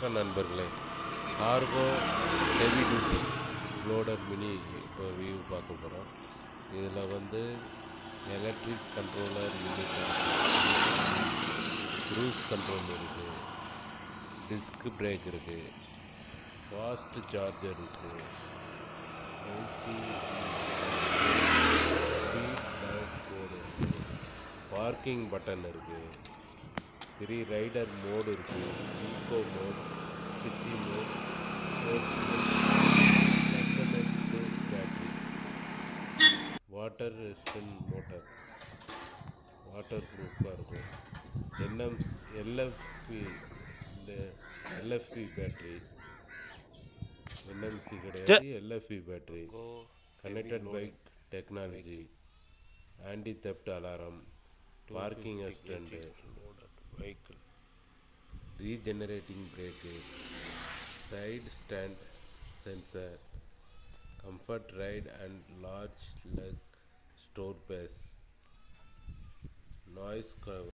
வணக்கம் நண்பர்களே cargo heavy duty loader mini இப்போ வியூ பார்க்க போகிறோம் இதில் வந்து electric controller unit cruise control இருக்குது டிஸ்க் பிரேக் இருக்குது ஃபாஸ்ட் சார்ஜர் இருக்குது ஐசி டேஷ்போர்டு பார்க்கிங் பட்டன் இருக்குது த்ரீ ரைடர் மோடு இருக்குது eco mode city mode sports mode எஸ்எம்எஸ்டு battery water resistant motor water ப்ரூஃபாக இருக்கும் என்எம்ஸ் எல்எஃப்பி இந்த எல்எஃப்பி பேட்ரி என்எம்சி கிடையாது LFP battery connected bike technology anti theft alarm parking assistant vehicle regenerating brake side stand sensor comfort ride and large leg store space noise